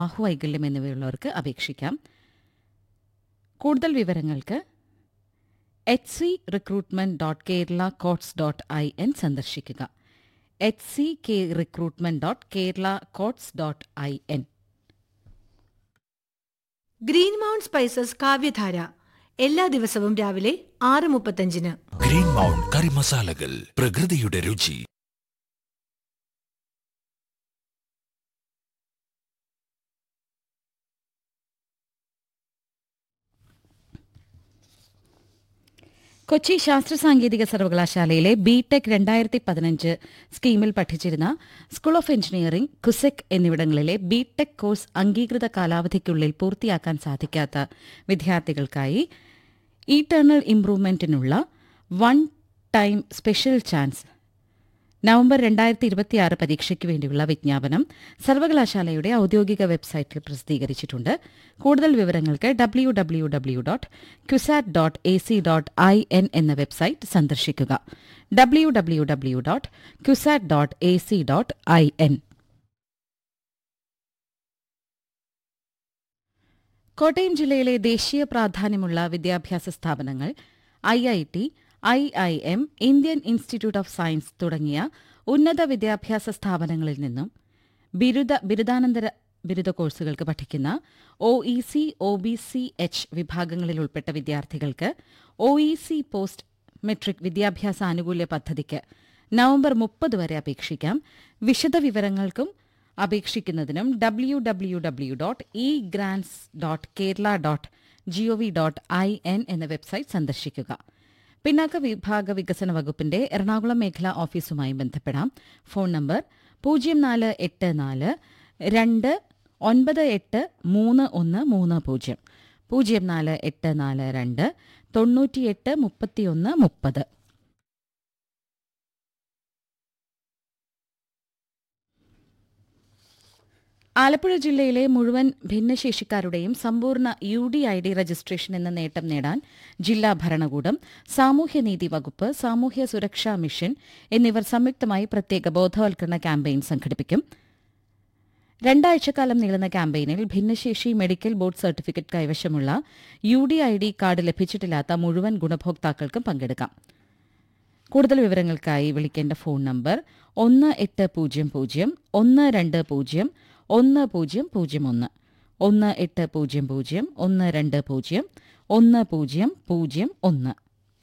ബാഹുവൈകല്യം എന്നിവയുള്ളവർക്ക് അപേക്ഷിക്കാം കൂടുതൽ വിവരങ്ങൾക്ക് H C recruitment dot Kerala courts dot I N സന്ദർശിക്കുക H C K recruitment dot Kerala courts dot I N green mount spices Kavyadhara എല്ലാ ദിവസവും രാവിലെ ആറ് മുപ്പത്തഞ്ചിന് ഗ്രീൻ മൗണ്ട് കറി മസാലകൾ പ്രകൃതിയുടെ രുചി കൊച്ചി ശാസ്ത്ര സാങ്കേതിക സർവകലാശാലയിലെ ബി ടെക് രണ്ടായിരത്തി പതിനഞ്ച് സ്കീമിൽ പഠിച്ചിരുന്ന സ്കൂൾ ഓഫ് എഞ്ചിനീയറിംഗ് കുസെക് എന്നിവിടങ്ങളിലെ ബി ടെക് കോഴ്സ് അംഗീകൃത കാലാവധിക്കുള്ളിൽ പൂർത്തിയാക്കാൻ സാധിക്കാത്ത വിദ്യാർത്ഥികൾക്കായി ഇറ്റേണൽ ഇംപ്രൂവ്മെന്റിനുള്ള one time special chance November രണ്ടായിരത്തി ഇരുപത്തിയാറ് പരീക്ഷയ്ക്ക് വേണ്ടിയുള്ള വിജ്ഞാപനം സർവകലാശാലയുടെ ഔദ്യോഗിക വെബ്സൈറ്റിൽ പ്രസിദ്ധീകരിച്ചിട്ടുണ്ട് കൂടുതൽ വിവരങ്ങൾക്ക് W W W dot CUSAT dot A C dot I N എന്ന വെബ്സൈറ്റ് സന്ദർശിക്കുക W W W dot CUSAT dot A C dot I N Kottayam ജില്ലയിലെ ദേശീയ പ്രാധാന്യമുള്ള വിദ്യാഭ്യാസ സ്ഥാപനങ്ങൾ I I T I I M Indian institute of science തുടങ്ങിയ ഉന്നത വിദ്യാഭ്യാസ സ്ഥാപനങ്ങളിൽ നിന്നും ബിരുദ ബിരുദാനന്തര ബിരുദ കോഴ്സുകൾക്ക് പഠിക്കുന്ന O E C O B C H വിഭാഗങ്ങളിൽ ഉൾപ്പെട്ട വിദ്യാർത്ഥികൾക്ക് O E C post matric വിദ്യാഭ്യാസ ആനുകൂല്യ പദ്ധതിക്ക് നവംബർ മുപ്പത് വരെ അപേക്ഷിക്കാം വിശദവിവരങ്ങൾക്കും അപേക്ഷിക്കുന്നതിനും W W W dot E grants dot Kerala dot G O I N എന്ന വെബ്സൈറ്റ് സന്ദർശിക്കുക പിന്നാക്ക വിഭാഗ വികസന വകുപ്പിന്റെ എറണാകുളം മേഖലാ ഓഫീസുമായി ബന്ധപ്പെടാം ഫോൺ നമ്പർ പൂജ്യം നാല് എട്ട് നാല് രണ്ട് ഒൻപത് എട്ട് മൂന്ന് ഒന്ന് മൂന്ന് പൂജ്യം പൂജ്യം നാല് എട്ട് നാല് രണ്ട് തൊണ്ണൂറ്റിയെട്ട് മുപ്പത്തിയൊന്ന് മുപ്പത് ആലപ്പുഴ ജില്ലയിലെ മുഴുവൻ ഭിന്നശേഷിക്കാരുടെയും സമ്പൂർണ്ണ U D I D registration എന്ന നേട്ടം നേടാൻ ജില്ലാ ഭരണകൂടം സാമൂഹ്യനീതി വകുപ്പ് സാമൂഹ്യ സുരക്ഷാ മിഷൻ എന്നിവർ സംയുക്തമായി പ്രത്യേക ബോധവൽക്കരണ ക്യാമ്പയിൻ സംഘടിപ്പിക്കും രണ്ടാഴ്ചക്കാലം നീളുന്ന ക്യാമ്പയിനിൽ ഭിന്നശേഷി മെഡിക്കൽ ബോർഡ് സർട്ടിഫിക്കറ്റ് കൈവശമുള്ള U D I D card ലഭിച്ചിട്ടില്ലാത്ത മുഴുവൻ ഗുണഭോക്താക്കൾക്കും പങ്കെടുക്കാം കൂടുതൽ വിവരങ്ങൾക്കായി വിളിക്കേണ്ട ഫോൺ നമ്പർ ഒന്ന് എട്ട് പൂജ്യം പൂജ്യം ഒന്ന് രണ്ട് പൂജ്യം ഒന്ന് പൂജ്യം പൂജ്യം ഒന്ന് ഒന്ന് എട്ട് പൂജ്യം പൂജ്യം ഒന്ന് രണ്ട് പൂജ്യം ഒന്ന് പൂജ്യം പൂജ്യം ഒന്ന്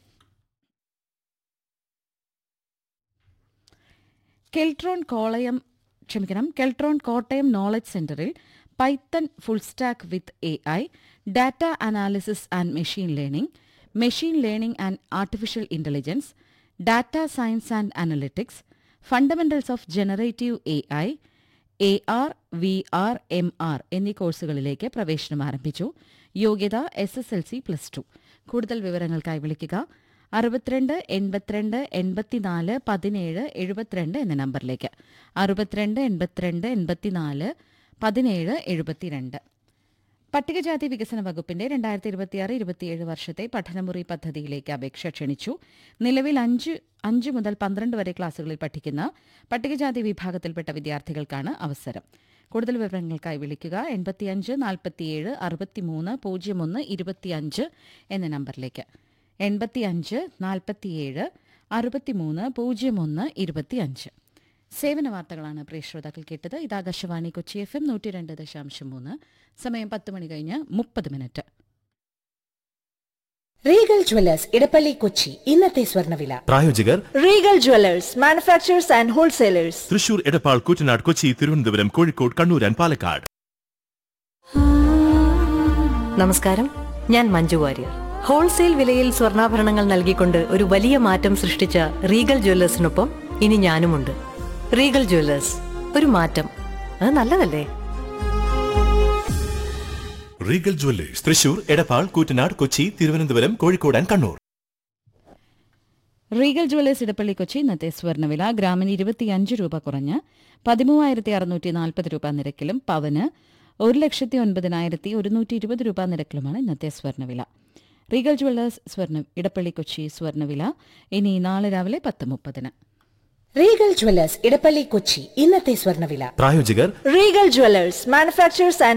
കെൽട്രോൺ കോളയം ക്ഷമിക്കണം കെൽട്രോൺ കോട്ടയം നോളജ് സെന്ററിൽ Python full stack with A I data analysis and machine learning machine learning and artificial intelligence data science and analytics fundamentals of generative A I A R V R M R എന്നീ കോഴ്സുകളിലേക്ക് പ്രവേശനം ആരംഭിച്ചു യോഗ്യത S S L C plus two കൂടുതൽ വിവരങ്ങൾക്കായി വിളിക്കുക അറുപത്തിരണ്ട് എൺപത്തിരണ്ട് എൺപത്തിനാല് പതിനേഴ് എഴുപത്തിരണ്ട് എന്ന നമ്പറിലേക്ക് അറുപത്തിരണ്ട് എൺപത്തിരണ്ട് എൺപത്തിനാല് പതിനേഴ് എഴുപത്തിരണ്ട് പട്ടികജാതി വികസന വകുപ്പിന്റെ രണ്ടായിരത്തി ഇരുപത്തിയാറ് ഇരുപത്തിയേഴ് വർഷത്തെ പഠനമുറി പദ്ധതിയിലേക്ക് അപേക്ഷ ക്ഷണിച്ചു നിലവിൽ അഞ്ച് അഞ്ച് മുതൽ പന്ത്രണ്ട് വരെ ക്ലാസുകളിൽ പഠിക്കുന്ന പട്ടികജാതി വിഭാഗത്തിൽപ്പെട്ട വിദ്യാർത്ഥികൾക്കാണ് അവസരം കൂടുതൽ വിവരങ്ങൾക്കായി വിളിക്കുക എൺപത്തിയഞ്ച് നാൽപ്പത്തിയേഴ് അറുപത്തിമൂന്ന് പൂജ്യം ഒന്ന് ഇരുപത്തിയഞ്ച് എന്ന നമ്പറിലേക്ക് എൺപത്തിയഞ്ച് നാൽപ്പത്തിയേഴ് അറുപത്തിമൂന്ന് പൂജ്യം ഒന്ന് ഇരുപത്തിയഞ്ച് സേവന വാർത്തകളാണ് പ്രിയ ശ്രോതാക്കൾ കേട്ടത് ഇത് ആകാശവാണി കൊച്ചി എഫ് എം നൂറ്റി രണ്ട് ദശാംശം മൂന്ന് സമയം പത്ത് മണി കഴിഞ്ഞ് മുപ്പത് minute Regal jewellers Edappally Kochi ഇന്നത്തെ സ്വർണ്ണവില പ്രായോജകർ Regal jewellers manufacturers and wholesalers Thrissur Edappal Koottanad Kochi Thiruvananthapuram Kozhikode Kannur and Palakkad നമസ്കാരം ഞാൻ മഞ്ജു വാര്യർ ഹോൾസെയിൽ വിലയിൽ സ്വർണ്ണാഭരണങ്ങൾ നൽകിക്കൊണ്ട് ഒരു വലിയ മാറ്റം സൃഷ്ടിച്ച റീഗൽ ജ്വല്ലേഴ്സിനൊപ്പം ഇനി ഞാനുമുണ്ട് റീഗൽ ജ്വല്ലേഴ്സ് ഒരു മാറ്റം അത് നല്ലതല്ലേ Regal jewellers Thrissur Edappal Koottanad Kochi Thiruvananthapuram Kozhikode and Kannur Regal jewellers Edappally Kochi ഇന്നത്തെ സ്വർണ്ണവില ഗ്രാമിന് ഇരുപത്തിയഞ്ച് രൂപ കുറഞ്ഞ് പതിമൂവായിരത്തി അറുന്നൂറ്റി നാൽപ്പത് രൂപ നിരക്കിലും പവന് ഒരു ലക്ഷത്തി ഒൻപതിനായിരത്തി ഒരുന്നൂറ്റി ഇരുപത് രൂപ നിരക്കിലുമാണ് ഇന്നത്തെ സ്വർണ്ണവില റീഗൽ ജ്വല്ലേഴ്സ് സ്വർണ്ണ ഇടപ്പള്ളി കൊച്ചി സ്വർണ്ണവില ഇനി നാളെ രാവിലെ പത്ത് മുപ്പതിന് റീഗൽ ജ്വല്ലേഴ്സ് ഇടപ്പള്ളി കൊച്ചി ഇന്നത്തെ സ്വർണ്ണവില പ്രായോജകർ Regal Jewelers, manufacturers and